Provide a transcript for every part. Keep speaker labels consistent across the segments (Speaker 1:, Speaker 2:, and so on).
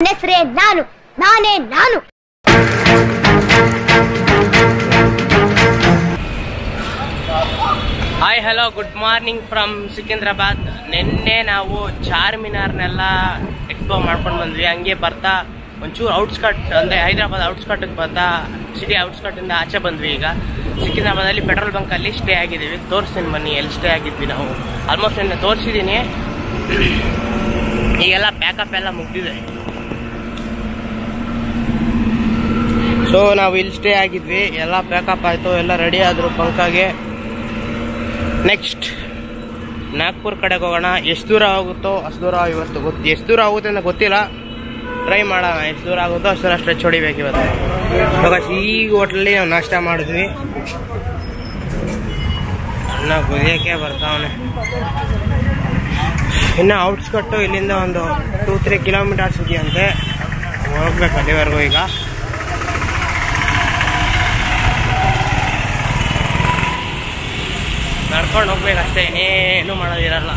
Speaker 1: ಹೆಸರೇ ನಾನು ನಾನೇ ನಾನು
Speaker 2: hi hello good morning from Secunderabad ನಿನ್ನೆ ನಾವು ಚಾರ್ಮಿನಾರ್ನೆಲ್ಲ ಎಕ್ಸ್ಪ್ಲೋರ್ ಮಾಡ್ಕೊಂಡು ಬಂದ್ವಿ ಹಂಗೆ ಬರ್ತಾ ಒಂಚೂರು ಔಟ್ಸ್ಕಟ್ ಅಂದರೆ ಹೈದರಾಬಾದ್ ಔಟ್ಸ್ಕಟ್ಗೆ ಬರ್ತಾ ಸಿಟಿ ಔಟ್ಸ್ಕಟ್ಟಿಂದ ಆಚೆ ಬಂದ್ವಿ ಈಗ ಸಿಕಿಂದ್ರಾಬಾದಲ್ಲಿ ಪೆಟ್ರೋಲ್ ಬಂಕಲ್ಲಿ ಸ್ಟೇ ಆಗಿದ್ದೀವಿ ತೋರಿಸ್ತೀನಿ ಬನ್ನಿ ಎಲ್ಲಿ ಸ್ಟೇ ಆಗಿದ್ವಿ ನಾವು ಆಲ್ಮೋಸ್ಟ್ ನಿನ್ನೆ ತೋರಿಸಿದ್ದೀನಿ ಈಗೆಲ್ಲ ಪ್ಯಾಕಪ್ ಎಲ್ಲ ಮುಗ್ದಿದೆ ಸೊ ನಾವು ಇಲ್ಲಿ ಸ್ಟೇ ಆಗಿದ್ವಿ ಎಲ್ಲ ಪ್ಯಾಕಪ್ ಆಯಿತು ಎಲ್ಲ ರೆಡಿ ಆದರು ಬಂಕಾಗೆ ನೆಕ್ಸ್ಟ್ ನಾಗ್ಪುರ್ ಕಡೆಗೆ ಹೋಗೋಣ ಎಷ್ಟು ದೂರ ಆಗುತ್ತೋ ಅಷ್ಟು ದೂರ ಇವತ್ತು ಗೊತ್ತು ಎಷ್ಟು ದೂರ ಆಗುತ್ತೆ ಅಂತ ಗೊತ್ತಿಲ್ಲ ಟ್ರೈ ಮಾಡೋಣ ಎಷ್ಟು ದೂರ ಆಗುತ್ತೋ ಅಷ್ಟು ದೂರ ಸ್ಟ್ರೆಚ್ ಹೊಡಿಬೇಕು ಇವತ್ತು ಇವಾಗ ಈ ಹೋಟ್ಲಲ್ಲಿ ನಾವು ನಾಷ್ಟ ಮಾಡಿದ್ವಿ ಅನ್ನ ಕುದಿಯೋಕ್ಕೆ ಬರ್ತಾವನೆ ಇನ್ನು ಔಟ್ಸ್ಕಟ್ಟು ಇಲ್ಲಿಂದ ಒಂದು ಟೂ ತ್ರೀ ಕಿಲೋಮೀಟರ್ಸ್ ಇದೆಯಂತೆ ಹೋಗ್ಬೇಕು ಅಲ್ಲಿವರೆಗೂ ಈಗ ನಡ್ಕೊಂಡು ಹೋಗ್ಬೇಕಷ್ಟೇ ಇನ್ನೇನು ಮಾಡೋದಿರಲ್ಲ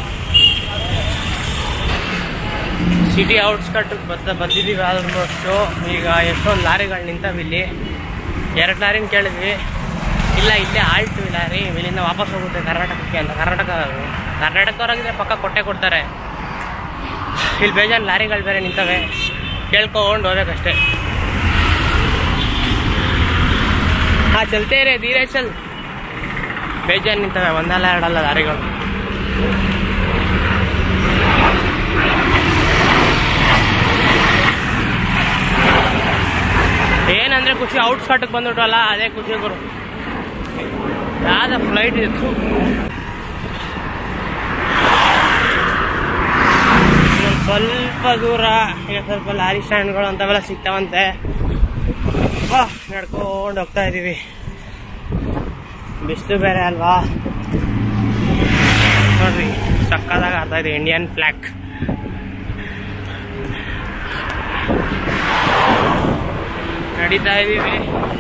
Speaker 2: ಸಿಟಿ ಔಟ್ಸ್ಕಟ್ ಬತ್ತ ಬಂದಿದ್ದೀವಿ ಆಲ್ಮೋಸ್ಟು ಈಗ ಎಷ್ಟೊಂದು ಲಾರಿಗಳು ನಿಂತವೆ ಇಲ್ಲಿ ಎರಡು ಲಾರಿನ ಕೇಳಿದ್ವಿ ಇಲ್ಲ ಇಲ್ಲೇ ಆಲ್ಟ್ ಲಾರಿ ಇಲ್ಲಿಂದ ವಾಪಸ್ ಹೋಗುತ್ತೆ ಕರ್ನಾಟಕಕ್ಕೆ ಅಂತ ಕರ್ನಾಟಕ ಕರ್ನಾಟಕದವರಾಗಿದ್ರೆ ಪಕ್ಕ ಕೊಟ್ಟೆ ಕೊಡ್ತಾರೆ ಇಲ್ಲಿ ಬೇಜಾರು ಲಾರಿಗಳು ಬೇರೆ ನಿಂತವೆ ಕೇಳ್ಕೊಂಡು ಹೋಗ್ಬೇಕಷ್ಟೇ ಹಾಂ ಚಲ್ತೇ ರೇ ಧೀರೆ ಚಲ್ ಬೇಜಾರು ನಿಂತವೆ ಒಂದಲ್ಲ ಎರಡಲ್ಲ ದಾರಿಗಳು ಏನಂದ್ರೆ ಖುಷಿ ಔಟ್ಸ್ಕಟ್ಗೆ ಬಂದ್ಬಿಟ್ವಲ್ಲ ಅದೇ ಖುಷಿ ಗುರು ಯಾವ್ದ ಫ್ಲೈಟ್ ಇತ್ತು ಇನ್ನೊಂದ್ ಸ್ವಲ್ಪ ದೂರ ಈಗ ಸ್ವಲ್ಪ ಲಾರಿ ಸ್ಟ್ಯಾಂಡ್ಗಳು ಅಂತವೆಲ್ಲ ಸಿಗ್ತಾವಂತೆ ಆ, ನಡ್ಕೊಂಡು ಹೋಗ್ತಾ ಇದೀವಿ ಬಿಸಿಲು ಬೇರೆ ಅಲ್ವಾ ನೋಡ್ರಿ ಸಕ್ಕದಾಗ ಆಗ್ತಾ ಇದೆ ಇಂಡಿಯನ್ ಫ್ಲಾಗ್ ನಡೀತಾ ಇದೀವಿ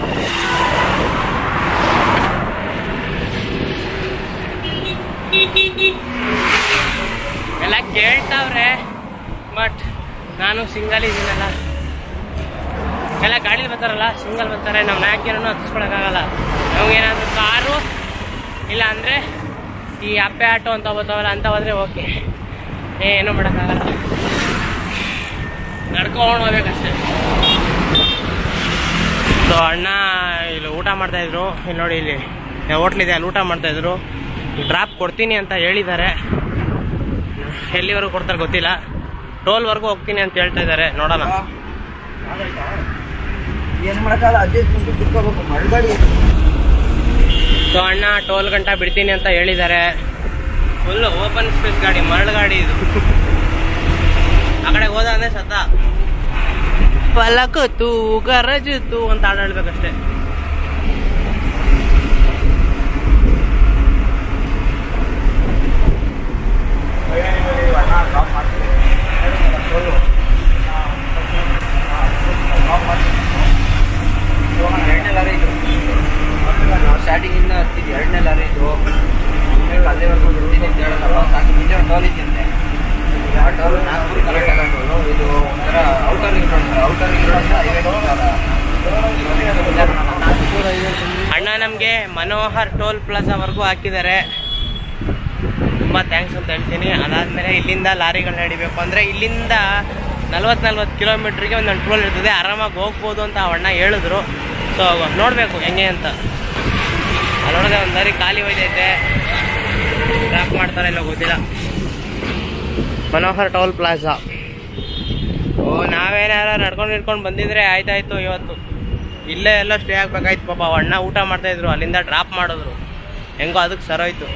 Speaker 2: ಎಲ್ಲ ಕೇಳ್ತಾವ್ರೆ ಬಟ್ ನಾನು ಸಿಂಗಲ್ ಇದ್ದೀನಲ್ಲ ಎಲ್ಲ ಗಾಡೀಲಿ ಬರ್ತಾರಲ್ಲ ಸಿಂಗಲ್ ಬರ್ತಾರೆ ನಾವು ನಾಲ್ಕು ಜನನು ಹತ್ತಿಸ್ಕೊಳಕ್ಕಾಗಲ್ಲ ನಮ್ಗೇನಾದ್ರೂ ಕಾರು ಇಲ್ಲ ಅಂದರೆ ಈ ಅಪ್ಪೆ ಆಟೋ ಅಂತ ಬರ್ತಾವಲ್ಲ ಅಂತ ಹೋದ್ರೆ ಓಕೆ ಏನು ಮಾಡೋಕ್ಕಾಗಲ್ಲ ನಡ್ಕೊಂಡು ಹೋಗ್ಬೇಕಷ್ಟೇ ಸೊ ಅಣ್ಣ ಇಲ್ಲಿ ಊಟ ಮಾಡ್ತಾ ಇದ್ರು ಇಲ್ಲಿ ನೋಡಿ ಇಲ್ಲಿ ಹೋಟ್ಲಿದೆ ಅಲ್ಲಿ ಊಟ ಮಾಡ್ತಾ ಇದ್ರು ಡ್ರಾಪ್ ಕೊಡ್ತೀನಿ ಅಂತ ಹೇಳಿದ್ದಾರೆ ಎಲ್ಲಿವರೆಗೂ ಕೊಡ್ತಾರೆ ಗೊತ್ತಿಲ್ಲ ಟೋಲ್ವರೆಗೂ ಹೋಗ್ತೀನಿ ಅಂತ ಹೇಳ್ತಾ ಇದ್ದಾರೆ ನೋಡೋಣ
Speaker 3: ಏನ್ ಮಾಡಕ್ಕಾಗಲ್ಲ ಅದೇ ದುಡ್ಡು ಕುತ್ಕೋಬೇಕು ಮಳ್ಗಾಡಿ
Speaker 2: ಸೊ ಅಣ್ಣ ಟೋಲ್ ಗಂಟ ಬಿಡ್ತೀನಿ ಅಂತ ಹೇಳಿದ್ದಾರೆ ಫುಲ್ ಓಪನ್ ಸ್ಪೇಸ್ ಗಾಡಿ ಮರಳು ಗಾಡಿ ಇದು ಆ ಕಡೆ ಹೋದ ಅಂದ್ರೆ ಸತ್ತ ಪಲಕತು ಗರಜಿತು ಅಂತ ಹಾಡು ಹೇಳ್ಬೇಕಷ್ಟೇ
Speaker 3: ಎರಡನೇ ಲಾರಿ ಇದು ನಾವು ಸ್ಟಾರ್ಟಿಂಗ್ ಇಂದ ಹತ್ತಿದ್ದು ಎರಡನೇ ಲಾರಿ ಇದು ಆಮೇಲೆ ಅಲ್ಲಿವರೆಗೂ ಬರ್ತೀನಿ ಅಂತ ಹೇಳಲ್ಲ ಸಾಕು ನಿಜ ಟೋಲ್ ಇದೆಯಂತೆ ಆ ಟೋಲ್ ನಾಲ್ಕು ಕಲೆಕ್ಟ್ ಆಗೋ ಟೋಲು ಇದು ಒಂಥರ outer ring road outer ring road ಅಂತ ಹೈವೇ
Speaker 2: ಅಣ್ಣ ನಮಗೆ ಮನೋಹರ್ ಟೋಲ್ ಪ್ಲಾಜಾವರೆಗೂ ಹಾಕಿದ್ದಾರೆ ತುಂಬ ಥ್ಯಾಂಕ್ಸ್ ಅಂತ ಹೇಳ್ತೀನಿ ಅದಾದಮೇಲೆ ಇಲ್ಲಿಂದ ಲಾರಿಗಳನ್ನ ಹಿಡಿಬೇಕು ಅಂದರೆ ಇಲ್ಲಿಂದ ನಲ್ವತ್ತು ನಲ್ವತ್ತು ಕಿಲೋಮೀಟ್ರಿಗೆ ಒಂದೊಂದು ಟೋಲ್ ಇರ್ತದೆ ಆರಾಮಾಗಿ ಹೋಗ್ಬೋದು ಅಂತ ಆ ಅಣ್ಣ ಹೇಳಿದ್ರು ಸೊ ನೋಡಬೇಕು ಹೆಂಗೆ ಅಂತ ಅಲ್ಲೊಳಗೆ ಒಂದು ದಾರಿ ಖಾಲಿ ಹೋಯ್ತೈತೆ ಟ್ರಾಪ್ ಮಾಡ್ತಾರೆ ಇಲ್ಲ ಗೊತ್ತಿಲ್ಲ ಮನೋಹರ್ ಟೋಲ್ ಪ್ಲಾಜಾ ಓ ನಾವೇನಾರ ನಡ್ಕೊಂಡು ಹಿಡ್ಕೊಂಡು ಬಂದಿದ್ರೆ ಆಯ್ತಾಯ್ತು ಇವತ್ತು ಇಲ್ಲೇ ಎಲ್ಲ ಸ್ಟೇ ಆಗ್ಬೇಕಾಯ್ತು ಪಾಪ ಅವ್ ಅಣ್ಣ ಊಟ ಮಾಡ್ತಾ ಇದ್ರು ಅಲ್ಲಿಂದ ಡ್ರಾಪ್ ಮಾಡಿದ್ರು ಹೆಂಗೋ ಅದಕ್ಕೆ ಸರೋಯ್ತು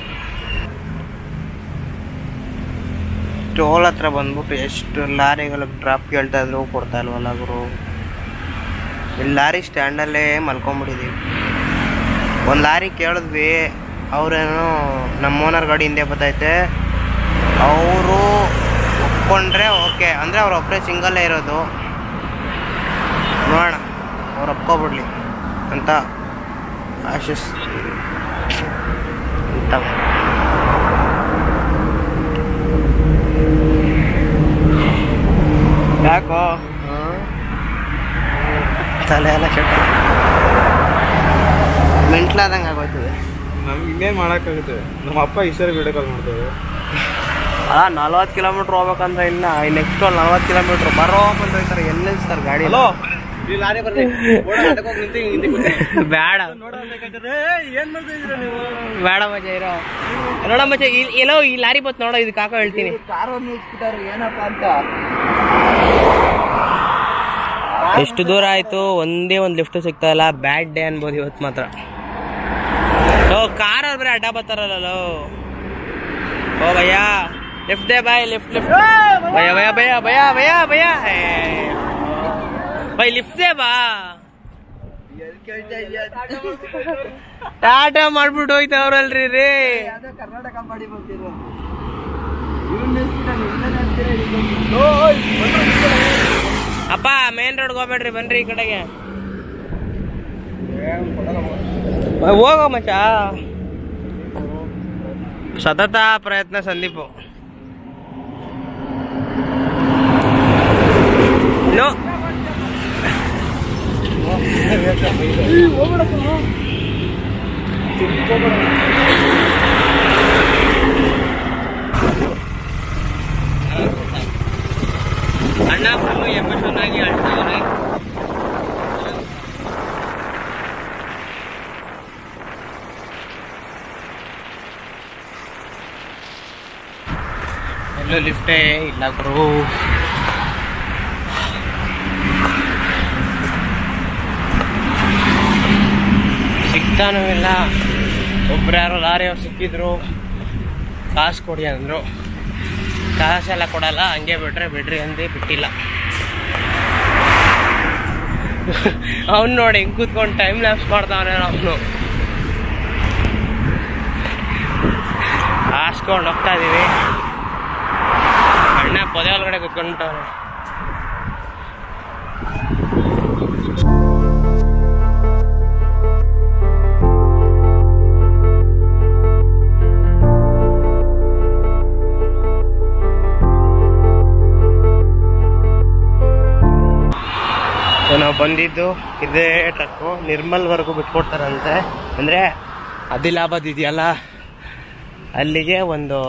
Speaker 2: ಟೋಲ್ ಹತ್ರ ಬಂದ್ಬಿಟ್ಟು ಎಷ್ಟು ಲಾರಿಗಳಿಗೆ ಡ್ರಾಪ್ ಕೇಳ್ತಾ ಇದ್ರು ಕೊಡ್ತಾ ಇಲ್ವಲ್ಲ ಗುರು ಇಲ್ಲಿ ಲಾರಿ ಸ್ಟ್ಯಾಂಡಲ್ಲೇ ಮಲ್ಕೊಂಬಿಟ್ಟಿದ್ದೀವಿ ಒಂದು ಲಾರಿ ಕೇಳಿದ್ವಿ ಅವ್ರೇನೋ ನಮ್ಮ ಓನರ್ ಗಾಡಿ ಹಿಂದೆ ಬರ್ತೈತೆ ಅವರು ಒಪ್ಕೊಂಡ್ರೆ ಓಕೆ ಅಂದರೆ ಅವ್ರು ಒಬ್ಬರೇ ಸಿಂಗಲ್ಲೇ ಇರೋದು ನೋಡೋಣ ಅವ್ರು ಒಪ್ಕೊಬಿಡ್ಲಿ ಅಂತ ಆಶಿಸ್ ಅಂತ ಯಾಕೋ ತಲೆ ಎಲ್ಲ ಕೆಟ್ಟ ಮೆಂಟ್ಲಾದಂಗೆ ಆಗೋಯ್ತದೆ
Speaker 4: ನಮ್ಗೆ ಇನ್ನೇನು ಮಾಡೋಕ್ಕಾಗುತ್ತೆ ನಮ್ಮ ಅಪ್ಪ ಇಷ್ಟೇ ವಿಡಿಯೋ ಕಾಲ್ ಮಾಡ್ತಾರೆ
Speaker 2: ಅಲ್ಲ ನಲ್ವತ್ತು ಕಿಲೋಮೀಟ್ರ್ ಹೋಗ್ಬೇಕಂದ್ರೆ ಇನ್ನ ನೆಕ್ಸ್ಟ್ ಒಂದು ನಲ್ವತ್ತು ಕಿಲೋಮೀಟ್ರ್ ಬರೋ ಬಂದು ಹೋಯ್ತಾರೆ ಎಲ್ಲಿ ನಿಲ್ಸ್ತಾರೆ ಗಾಡಿ
Speaker 4: ಹಲೋ ಈ ಲಾರಿ ಬರ್ರಿ ನಿಂತು ಹಿಂದೆ
Speaker 2: ಬೇಡ
Speaker 4: ಏನ್ ಮಾಡ್ತಾ ಇದ್ದೀರಾ ನೀವು
Speaker 2: ಬೇಡ ಮಜಾ ಇರೋ ನೋಡ ಮಚ್ಚ ಇಲ್ಲಿ ಎಲ್ಲೋ ಈ ಲಾರಿ ಬತ್ ನೋಡೋ ಇದಕ್ಕೆ ಹಾಕೋ ಹೇಳ್ತೀನಿ
Speaker 3: ಕಾರನ್ನು ನಿಲ್ಸ್ಬಿಟ್ಟಾರು ಏನಪ್ಪ ಅಂತ
Speaker 2: ಎಷ್ಟು ದೂರ ಆಯ್ತು ಒಂದೇ ಒಂದು ಲಿಫ್ಟ್ ಸಿಗ್ತಾ ಇಲ್ಲ ಬ್ಯಾಡ್ ಡೇ ಅನ್ಬೋದು ಇವತ್ತು ಮಾತ್ರ ಓ ಕಾರ್ ಅವ್ರು ಬರೀ ಅಡ್ಡ ಬರ್ತಾರಲ್ಲ ಓ ಭಯ್ಯ ಲಿಫ್ಟ್ ದೇ ಬಾಯ್ ಲಿಫ್ಟ್ ಲಿಫ್ಟ್ ಭಯ ಭಯ ಭಯ ಭಯ ಭಯ ಭಯ ಬೈ ಲಿಫ್ಟ್ ದೇ ಬಾ ಟಾಟಾ ಮಾಡ್ಬಿಟ್ಟು ಹೋಯ್ತವ್ರಲ್ರಿ ರೀ
Speaker 3: ಯಾವ್ದೋ ಕರ್ನಾಟಕ ಮಾಡಿ ಬರ್ತಿರೋ
Speaker 2: ಅಪ್ಪ ಮೇನ್ ರೋಡ್ಗೆ ಹೋಗ್ಬೇಡ್ರಿ ಬನ್ರಿ ಈ ಕಡೆಗೆ ಹೋಗೋ ಮಚ್ಚ ಸತತ ಪ್ರಯತ್ನ ಸಂದೀಪು ನೋ ಅಣ್ಣ ಫುಲ್ಲು ಎಮೋಷನ್ ಆಗಿ ಅಳ್ತಾವ್ರೆ ಎಲ್ಲೂ ಲಿಫ್ಟೇ ಇಲ್ಲ ಗುರು ಸಿಗ್ತಾನೂ ಇಲ್ಲ ಒಬ್ರು ಯಾರೋ ಲಾರಿ ಅವ್ರು ಸಿಕ್ಕಿದ್ರು ಕಾಸು ಕೊಡಿ ಅಂದರು ಕಾಸೆಲ್ಲ ಕೊಡಲ್ಲ ಹಂಗೆ ಬಿಟ್ರೆ ಬಿಡ್ರಿ ಅಂದು ಬಿಟ್ಟಿಲ್ಲ ಅವ್ನು ನೋಡಿ ಹಿಂಗೆ ಕೂತ್ಕೊಂಡು ಟೈಮ್ ಲ್ಯಾಪ್ಸ್ ಮಾಡ್ತಾವನೆ ಅವನು ಹಾಸ್ಕೊಂಡು ಹೋಗ್ತಾ ಇದೀವಿ ಅಣ್ಣ ಪೊದೆ ಒಳಗಡೆ ಕೂತ್ಕೊಂಡ್ಬಿಟ್ಟವ್ರೆ ಸೊ ನಾವು ಬಂದಿದ್ದು ಇದೇ ಟ್ರಕ್ಕು ನಿರ್ಮಲ್ವರೆಗೂ ಬಿಟ್ಕೊಡ್ತಾರಂತೆ ಅಂದರೆ ಆದಿಲಾಬಾದ್ ಇದೆಯಲ್ಲ ಅಲ್ಲಿಗೆ ಒಂದು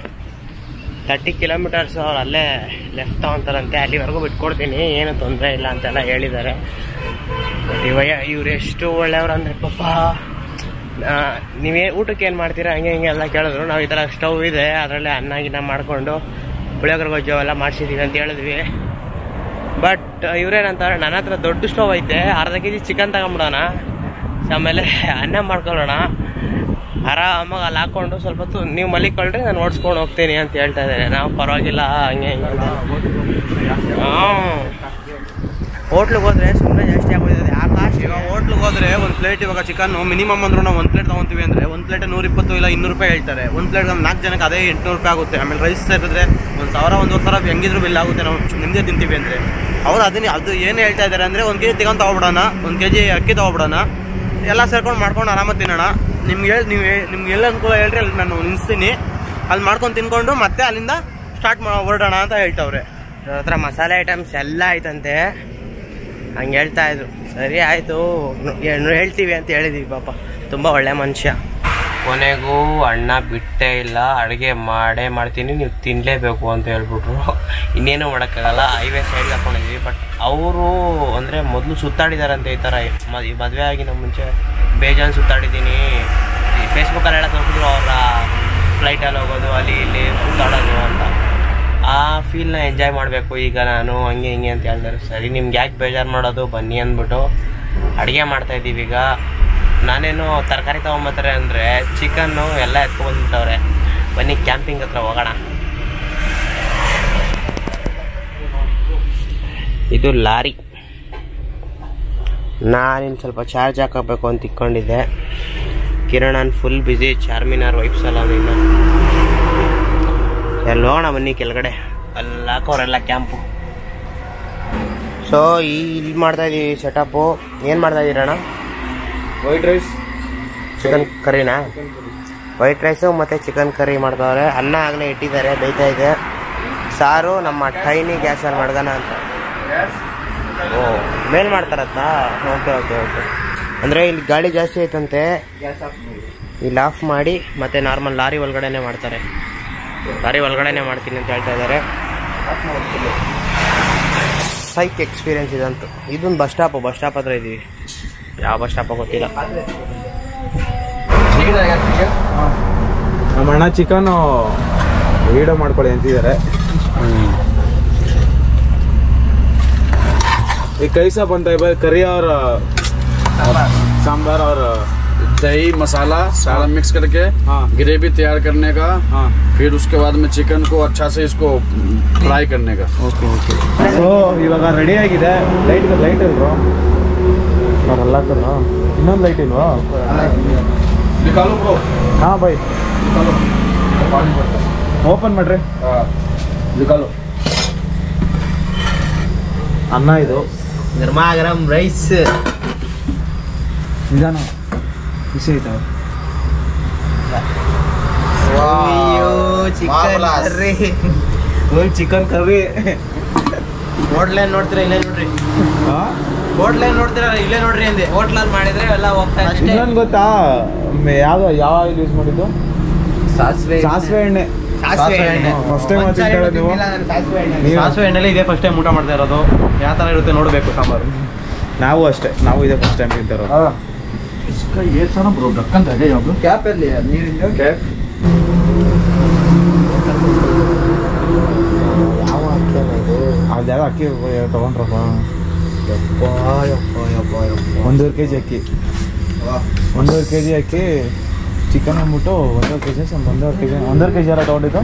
Speaker 2: ತರ್ಟಿ ಕಿಲೋಮೀಟರ್ಸ್ ಅವ್ರು ಅಲ್ಲೇ ಲೆಫ್ಟ್ ತಗೊಂತಾರಂತೆ ಅಲ್ಲಿವರೆಗೂ ಬಿಟ್ಕೊಡ್ತೀನಿ ಏನು ತೊಂದರೆ ಇಲ್ಲ ಅಂತೆಲ್ಲ ಹೇಳಿದ್ದಾರೆ ಬಟ್ ಇವಯ್ಯ ಇವ್ರು ಎಷ್ಟು ಒಳ್ಳೆಯವ್ರು ಅಂದರೆ ಪಾಪ ಆ, ನೀವೇ ಊಟಕ್ಕೆ ಏನು ಮಾಡ್ತೀರಾ ಹಂಗೆ ಹಿಂಗೆ ಎಲ್ಲ ಕೇಳಿದ್ರು ನಾವು ಈ ಥರ ಸ್ಟವ್ ಇದೆ ಅದರಲ್ಲೇ ಅನ್ನ ಗಿನ್ನ ಮಾಡಿಕೊಂಡು ಪುಳಿಯೋಗರೆ ಗೊಜ್ಜು ಎಲ್ಲ ಮಾಡಿಸಿದ್ದೀವಿ ಅಂತ ಹೇಳಿದ್ವಿ ಬಟ್ ಇವ್ರೇನಂತಾರೆ ನನ್ನ ಹತ್ರ ದೊಡ್ಡ ಸ್ಟವ್ ಐತೆ ಅರ್ಧ ಕೆ ಜಿ ಚಿಕನ್ ತಗೊಂಬಿಡೋಣ ಆಮೇಲೆ ಅನ್ನ ಮಾಡ್ಕೊಳ್ಳೋಣ ಆರಾಮಾಗಿ ಅಲ್ಲಿ ಹಾಕೊಂಡು ಸ್ವಲ್ಪ ಹೊತ್ತು ನೀವು ಮಲಿಕೊಳ್ರಿ ನಾನು ಓಡಿಸ್ಕೊಂಡು ಹೋಗ್ತೀನಿ ಅಂತ ಹೇಳ್ತಾ ಇದ್ದಾರೆ ನಾವು ಪರವಾಗಿಲ್ಲ ಹಂಗೆ ಹಿಂಗೆ ಅಂತ ಹಾಂ ಹೋಟ್ಲಿಗೆ ಹೋದ್ರೆ ಸುಮ್ಮನೆ ಜಾಸ್ತಿ ಆಗೋಯ್ತದೆ ಆ ಕಾಸ್ಟ್
Speaker 4: ಇವಾಗ ಹೋಟ್ಲಿಗೆ ಹೋದ್ರೆ ಒಂದು ಪ್ಲೇಟ್ ಇವಾಗ ಚಿಕನ್ ಮಿನಿಮಮ್ ಅಂದ್ರೂ ನಾವು ಒಂದು ಪ್ಲೇಟ್ ತಗೊಂತೀವಿ ಅಂದ್ರೆ ಒಂದು ಪ್ಲೇಟ್ ನೂರ ಇಪ್ಪತ್ತು ಇಲ್ಲ ಇನ್ನೂರು ರೂಪಾಯಿ ಹೇಳ್ತಾರೆ ಒಂದು ಪ್ಲೇಟ್ ನಾಲ್ಕು ಜನಕ್ಕೆ ಅದೇ ಎಂಟುನೂರು ರೂಪಾಯಿ ಆಗುತ್ತೆ ಆಮೇಲೆ ರೈಸ್ ಸೇರಿದ್ರೆ ಒಂದು ಸಾವಿರ ಒಂದೂವರೆ ಸಾವಿರ ಹೆಂಗಿದ್ರು ಬಿಲ್ ಆಗುತ್ತೆ ನಾವು ನಿಮ್ಮದೇ ತಿಂತೀವಿ ಅಂದರೆ ಅವ್ರು ಅದನ್ನ ಅದು ಏನು ಹೇಳ್ತಾ ಇದ್ದಾರೆ ಅಂದರೆ ಒಂದು ಕೆ ಜಿ ಚಿಕನ್ ತೊಗೊಬಿಡೋಣ ಒಂದು ಕೆ ಜಿ ಅಕ್ಕಿ ತೊಗೊಬಿಡೋಣ ಎಲ್ಲ ಸೇರ್ಕೊಂಡು ಮಾಡ್ಕೊಂಡು ಆರಾಮಾಗಿ ತಿನ್ನೋಣ ನಿಮ್ಗೆ ಹೇಳಿ ನೀವು ನಿಮ್ಗೆ ಎಲ್ಲ ಅನುಕೂಲ ಹೇಳ್ರಿ ಅಲ್ಲಿ ನಾನು ನಿಲ್ಲಿಸ್ತೀನಿ ಅಲ್ಲಿ ಮಾಡ್ಕೊಂಡು ತಿನ್ಕೊಂಡು ಮತ್ತೆ ಅಲ್ಲಿಂದ ಸ್ಟಾರ್ಟ್ ಮಾ ಹೊರಡೋಣ ಅಂತ ಹೇಳ್ತವ್ರೆ
Speaker 2: ಅವ್ರ ಹತ್ರ ಮಸಾಲೆ ಐಟಮ್ಸ್ ಎಲ್ಲ ಐತಂತೆ ಹಂಗೆ ಹೇಳ್ತಾ ಇದ್ರು ಸರಿ ಆಯಿತು ಹೇಳ್ತೀವಿ ಅಂತ ಹೇಳಿದ್ವಿ ಪಾಪ ತುಂಬ ಒಳ್ಳೆ ಮನುಷ್ಯ ಕೊನೆಗೂ ಅಣ್ಣ ಬಿಟ್ಟೇ ಇಲ್ಲ ಅಡುಗೆ ಮಾಡೇ ಮಾಡ್ತೀನಿ ನೀವು ತಿನ್ನಲೇಬೇಕು ಅಂತ ಹೇಳ್ಬಿಟ್ರು ಇನ್ನೇನು ಮಾಡೋಕ್ಕಾಗಲ್ಲ ಹೈವೇ ಸೈಡ್ಗೆ ಹಾಕೊಂಡಿದ್ವಿ ಬಟ್ ಅವರು ಅಂದರೆ ಮೊದಲು ಸುತ್ತಾಡಿದಾರಂತೆ ಈ ಥರ ಮ- ಈ ಮದುವೆ ಆಗಿನ ಮುಂಚೆ ಬೇಜಾನ್ ಸುತ್ತಾಡಿದ್ದೀನಿ ಈ ಫೇಸ್ಬುಕ್ಕಲ್ಲೆಲ್ಲ ತೋರಿಸಿದ್ರು ಅವರ ಫ್ಲೈಟಲ್ಲಿ ಹೋಗೋದು ಅಲ್ಲಿ ಇಲ್ಲಿ ಸುತ್ತಾಡೋದು ಅಂತ ಆ ಫೀಲ್ನ ಎಂಜಾಯ್ ಮಾಡಬೇಕು ಈಗ ನಾನು ಹಂಗೆ ಹಿಂಗೆ ಅಂತ ಹೇಳ್ತಾರೆ ಸರಿ ನಿಮ್ಗೆ ಯಾಕೆ ಬೇಜಾರು ಮಾಡೋದು ಬನ್ನಿ ಅಂದ್ಬಿಟ್ಟು ಅಡುಗೆ ಮಾಡ್ತಾ ಇದ್ದೀವಿ ಈಗ ನಾನೇನು ತರಕಾರಿ ತೊಗೊಂಬತ್ತಾರೆ ಅಂದರೆ ಚಿಕನ್ನು ಎಲ್ಲ ಎತ್ಕೊಂಡ್ಬಂದ್ಬಿಟ್ಟವ್ರೆ ಬನ್ನಿ ಕ್ಯಾಂಪಿಂಗ್ ಹತ್ರ ಹೋಗೋಣ ಇದು ಲಾರಿ ನಾನಿನ್ನು ಸ್ವಲ್ಪ ಚಾರ್ಜ್ ಹಾಕಬೇಕು ಅಂತ ಇಟ್ಕೊಂಡಿದ್ದೆ Kiran full busy Charminar vibes ಅಲ್ಲ ಇನ್ನು ಎಲ್ಲಿ ಹೋಗೋಣ ಬನ್ನಿ ಕೆಳಗಡೆ ಅಲ್ಲಿ ಹಾಕೋರೆಲ್ಲ ಕ್ಯಾಂಪು ಸೊ ಈ ಇಲ್ಲಿ ಮಾಡ್ತಾ ಇದೀವಿ ಸೆಟಪ್ಪು ಏನು ಮಾಡ್ತಾ ಇದೀರಣ್ಣ
Speaker 4: ವೈಟ್ ರೈಸ್
Speaker 2: ಚಿಕನ್ ಕರಿನಾ ವೈಟ್ ರೈಸು ಮತ್ತು ಚಿಕನ್ ಕರಿ ಮಾಡ್ತಾವ್ರೆ ಅನ್ನ ಆಗಲೇ ಇಟ್ಟಿದ್ದಾರೆ ಬೇಯ್ತಾ ಇದೆ ಸಾರು ನಮ್ಮ ಟೈನಿ ಗ್ಯಾಸಲ್ಲಿ ಮಾಡ್ಗೋಣ ಅಂತ ಓ ಮೇಲ್ ಮಾಡ್ತಾರತ್ತಾ ಓಕೆ ಓಕೆ ಓಕೆ ಅಂದರೆ ಇಲ್ಲಿ ಗಾಡಿ ಜಾಸ್ತಿ ಐತಂತೆ
Speaker 3: ಗ್ಯಾಸ್ ಆಫ್ ಮಾಡಿ
Speaker 2: ಇಲ್ಲಿ ಆಫ್ ಮಾಡಿ ಮತ್ತೆ ನಾರ್ಮಲ್ ಲಾರಿ ಒಳಗಡೆನೆ ಮಾಡ್ತಾರೆ ಲಾರಿ ಒಳಗಡೆನೆ ಮಾಡ್ತೀನಿ ಅಂತ ಹೇಳ್ತಾ ಇದ್ದಾರೆ
Speaker 3: ಆಫ್ ಮಾಡ್ಬಿಟ್ಟು
Speaker 2: ಸೈಕ್ ಎಕ್ಸ್ಪೀರಿಯನ್ಸ್ ಇದಂತು ಇದೊಂದು ಬಸ್ ಸ್ಟಾಪ್ ಬಸ್ ಸ್ಟಾಪ್ ಹತ್ರ ಇದೀವಿ ಯಾವ ಬಸ್ ಸ್ಟಾಪ್ ಗೊತ್ತಿಲ್ಲ
Speaker 5: ನಮ್ಮ ಅಣ್ಣ ಚಿಕನ್ ವೀಡಿಯೋ ಮಾಡ್ಕೊಳ್ಳಿ ಅಂತಿದ್ದಾರೆ ಈ ಕೈಸಾ ಬಂತ ಇವಾಗ ಕರಿ ಅವ್ರ सांबर और
Speaker 6: दही मसाला सारा मिक्स करके
Speaker 5: हाँ
Speaker 6: ग्रेवी तैयार करने का
Speaker 5: हाँ
Speaker 6: फिर उसके बाद में चिकन को अच्छा से इसको फ्राई करने का
Speaker 5: ಓಕೆ ಓಕೆ ಸೊ ಇವಾಗ ರೆಡಿ ಆಗಿದೆ ಲೈಟ್ ಲೈಟ್ ಇಲ್ವಾ ಅವರೆಲ್ಲ ಇನ್ನೊಂದು ಲೈಟ್ ಇಲ್ವಾ
Speaker 6: निकालो ब्रो
Speaker 5: ಹಾಂ ಬೈ
Speaker 6: निकालो पानी पड़ता है।
Speaker 5: ಓಪನ್ ಮಾಡ್ರಿ
Speaker 6: हाँ, निकालो
Speaker 5: ಅನ್ನ ಇದು
Speaker 2: ಗರ್ಮಾ ಗರಂ ರೈಸ್
Speaker 5: ನಿಧಾನ ಬಿಸಿ ಐತಾವ
Speaker 2: ಚಿಕನ್ ಕರ್ರಿ
Speaker 5: ಚಿಕನ್ ಕರ್ರಿ
Speaker 2: ಹೋಟ್ಲೇ ನೋಡ್ತೀರಾ ಇಲ್ಲೇ ನೋಡ್ರಿ ಹೋಟ್ಲೇ ನೋಡ್ತೀರಾ ಇಲ್ಲೇ ನೋಡ್ರಿ ಅಂದೆ ಹೋಟ್ಲಲ್ಲಿ ಮಾಡಿದ್ರೆ ಎಲ್ಲ ಹೋಗ್ತಾ ಇದೆ
Speaker 5: ಇನ್ನೊಂದು ಗೊತ್ತಾ ಮ್, ಯಾವ್ದು ಯಾವ ಆಯಿಲ್ ಯೂಸ್ ಮಾಡಿದ್ದು
Speaker 3: ಸಾಸಿವೆ
Speaker 5: ಸಾಸಿವೆ ಎಣ್ಣೆ
Speaker 2: ಸಾಸಿವೆ ಎಣ್ಣೆ.
Speaker 5: ಫಸ್ಟ್ ಟೈಮ್
Speaker 2: ಒಂದ್ ಸಾರಿ
Speaker 5: ನೀವು
Speaker 2: ತಿಂದಿಲ್ಲ ನಾನು ಸಾಸಿವೆ ಎಣ್ಣೆ.
Speaker 5: ನೀವು-
Speaker 4: ಸಾಸಿವೆ ಎಣ್ಣೆಲೆ ಇದೇ ಫಸ್ಟ್ ಟೈಮ್ ಊಟ ಮಾಡ್ತಾ ಇರೋದು ಯಾವ ಥರ ಇರುತ್ತೆ ನೋಡಬೇಕು ಸಾಂಬಾರು
Speaker 5: ನಾವು ಅಷ್ಟೇ ನಾವು ಇದೇ ಫಸ್ಟ್ ಟೈಮ್ ತಿಂತಾರೋ
Speaker 6: इसका ये था ना ब्रो ढक्कन था क्या यहाँ पे
Speaker 3: ಕ್ಯಾಪ್ ಎಲ್ಲಿ ನೀರಿಂದ
Speaker 6: कैप
Speaker 2: ಯಾವ ಅಕ್ಕಿಯಲ್ಲ ಇದು
Speaker 5: ಅದ್ಯಾವ ಅಕ್ಕಿ ತಗೊಂಡ್ರಪ್ಪ
Speaker 2: ಯಪ್ಪ ಯಪ್ಪ ಯಪ್ಪ ಯಪ್ಪ
Speaker 5: ಒಂದೂವರೆ ಕೆ ಜಿ ಅಕ್ಕಿ ಒಂದೂವರೆ ಕೆ ಜಿ ಅಕ್ಕಿ ಚಿಕನ್ ಅಂದ್ಬಿಟ್ಟು ಒಂದೂವರೆ ಕೆ ಜಿ ಒಂದೂವರೆ ಕೆ ಜಿ ಒಂದೂವರೆ ಕೆ ಜಿ ಎಲ್ಲ ತೊಗೊಂಡಿದ್ದು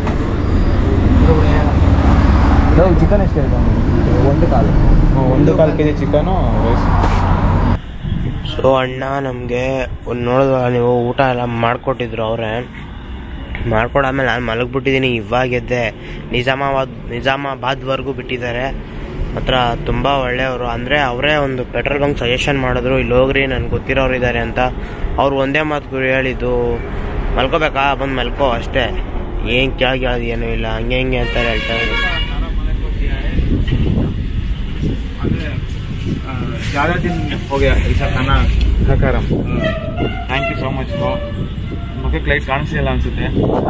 Speaker 5: ಚಿಕನ್ ಎಷ್ಟು ಆಯ್ತು ಒಂದು ಕಾಲು ಒಂದು ಕಾಲು K G chicken rice
Speaker 2: so ಅಣ್ಣ ನಮಗೆ ಒಂದು ನೋಡಿದ್ರ ನೀವು ಊಟ ಎಲ್ಲ ಮಾಡಿಕೊಟ್ಟಿದ್ರು ಅವರೇ ಮಾಡ್ಕೊಡಾದ್ಮೇಲೆ ನಾನು ಮಲಗಿಬಿಟ್ಟಿದ್ದೀನಿ ಇವಾಗ ಎದ್ದೆ ನಿಜಾಮಾಬಾದ್ ನಿಜಾಮಾಬಾದ್ವರೆಗೂ ಬಿಟ್ಟಿದ್ದಾರೆ ಮಾತ್ರ ತುಂಬ ಒಳ್ಳೆಯವರು ಅಂದರೆ ಅವರೇ ಒಂದು ಪೆಟ್ರೋಲ್ ಬಂಕ್ ಸಜೆಷನ್ ಮಾಡಿದ್ರು ಇಲ್ಲಿ ಹೋಗ್ರಿ ನನ್ಗೆ ಗೊತ್ತಿರೋರು ಇದ್ದಾರೆ ಅಂತ ಅವ್ರು ಒಂದೇ ಮಾತು ಗುರು ಹೇಳಿದ್ದು ಮಲ್ಕೋಬೇಕಾ ಬಂದು ಮಲ್ಕೋ ಅಷ್ಟೇ ಏನು ಕೇಳಿ ಕೇಳೋದು ಏನೂ ಇಲ್ಲ ಹಂಗೆ ಹಿಂಗೆ ಅಂತ ಹೇಳ್ತಾ ಇದ್ರು
Speaker 5: ज़्यादा दिन हो गया ऐसा खाना खाकर thank you so much bro ಮುಖಕ್ಕೆ ಲೈಟ್ ಕಾಣಿಸ್ಲಿಲ್ಲ ಅನ್ಸುತ್ತೆ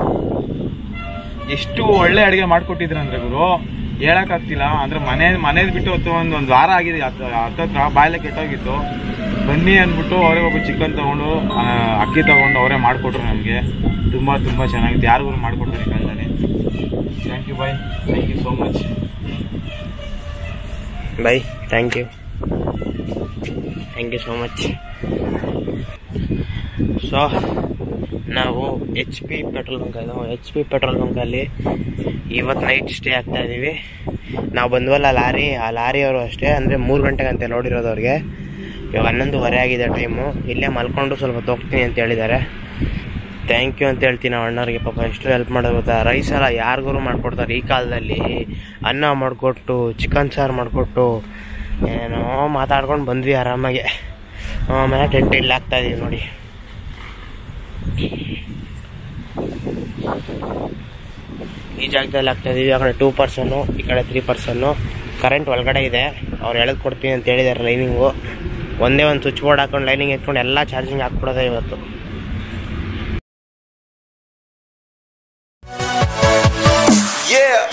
Speaker 5: ಎಷ್ಟು ಒಳ್ಳೆ ಅಡುಗೆ ಮಾಡ್ಕೊಟ್ಟಿದ್ರು ಅಂದ್ರೆ ಗುರು ಹೇಳಕ್ಕಾಗ್ತಿಲ್ಲ ಅಂದ್ರೆ ಮನೆ ಮನೇಲಿ ಬಿಟ್ಟು ಹೊತ್ತು ಒಂದು ಒಂದು ವಾರ ಆಗಿದೆ ಹತ್ತ- ಹತ್ತತ್ರ ಬಾಯಲ್ಲೇ ಕೆಟ್ಟೋಗಿತ್ತು ಬನ್ನಿ ಅಂದ್ಬಿಟ್ಟು ಅವರೇ ಒಬ್ಬ ಚಿಕನ್ ತಗೊಂಡು ಆ, ಅಕ್ಕಿ ತಗೊಂಡು ಅವರೇ ಮಾಡಿಕೊಟ್ರು ನಮಗೆ ತುಂಬ ತುಂಬ ಚೆನ್ನಾಗಿತ್ತು ಯಾರಿಗೂ ಮಾಡಿಕೊಡ್ತಾರೆ ಈ ಕಾಲದಲ್ಲಿ ಥ್ಯಾಂಕ್ ಯು ಬಾಯ್ thank you so much
Speaker 2: bye thank you thank you so much so ನಾವು ಎಚ್ ಪಿ ಪೆಟ್ರೋಲ್ ಬಂಕ್ ಅದು ಎಚ್ ಪಿ ಪೆಟ್ರೋಲ್ ಬಂಕಲ್ಲಿ ಇವತ್ತು ನೈಟ್ ಸ್ಟೇ ಆಗ್ತಾ ಇದ್ದೀವಿ ನಾವು ಬಂದ್ವಲ್ಲ ಲಾರಿ ಆ ಲಾರಿಯವರು ಅಷ್ಟೇ ಅಂದರೆ ಮೂರು ಗಂಟೆಗಂತೆ ನೋಡಿರೋದು ಅವ್ರಿಗೆ ಇವಾಗ ಹನ್ನೊಂದುವರೆ ಆಗಿದೆ ಟೈಮು ಇಲ್ಲೇ ಮಲ್ಕೊಂಡು ಸ್ವಲ್ಪ ಹೊತ್ತು ಹೋಗ್ತೀನಿ ಅಂತ ಹೇಳಿದ್ದಾರೆ ಥ್ಯಾಂಕ್ ಯು ಅಂತ ಹೇಳ್ತೀನಿ ನಾವು ಅಣ್ಣವ್ರಿಗೆ ಪಾಪ ಎಷ್ಟು ಹೆಲ್ಪ್ ಮಾಡೋದು ಗೊತ್ತಾ ರೈಸ್ ಎಲ್ಲ ಯಾರಿಗೂ ಮಾಡ್ಕೊಡ್ತಾರೆ ಈ ಕಾಲದಲ್ಲಿ ಅನ್ನ ಮಾಡಿಕೊಟ್ಟು ಚಿಕನ್ ಸಾರು ಮಾಡಿಕೊಟ್ಟು ಏನೋ ಮಾತಾಡ್ಕೊಂಡು ಬಂದ್ವಿ ಆರಾಮಾಗೆ ಆಮೇಲೆ ಟೆಂಟ್ ಇಲ್ಲಿ ಹಾಕ್ತಾ ಇದೀವಿ ನೋಡಿ ಈ ಜಾಗದಲ್ಲಿ ಹಾಕ್ತಾ ಇದೀವಿ ಆ ಕಡೆ ಟೂ ಪರ್ಸನ್ನು ಈ ಕಡೆ ತ್ರೀ ಪರ್ಸನ್ನು ಕರೆಂಟ್ ಒಳಗಡೆ ಇದೆ ಅವ್ರು ಎಳೆದು ಕೊಡ್ತೀನಿ ಅಂತ ಹೇಳಿದ್ದಾರೆ ಲೈನಿಂಗು ಒಂದೇ ಒಂದು ಸ್ವಿಚ್ ಬೋರ್ಡ್ ಹಾಕೊಂಡು ಲೈನಿಂಗ್ ಎತ್ಕೊಂಡು ಎಲ್ಲ ಚಾರ್ಜಿಂಗ್ ಹಾಕ್ಬಿಡೋದೆ ಇವತ್ತು
Speaker 7: Yeah.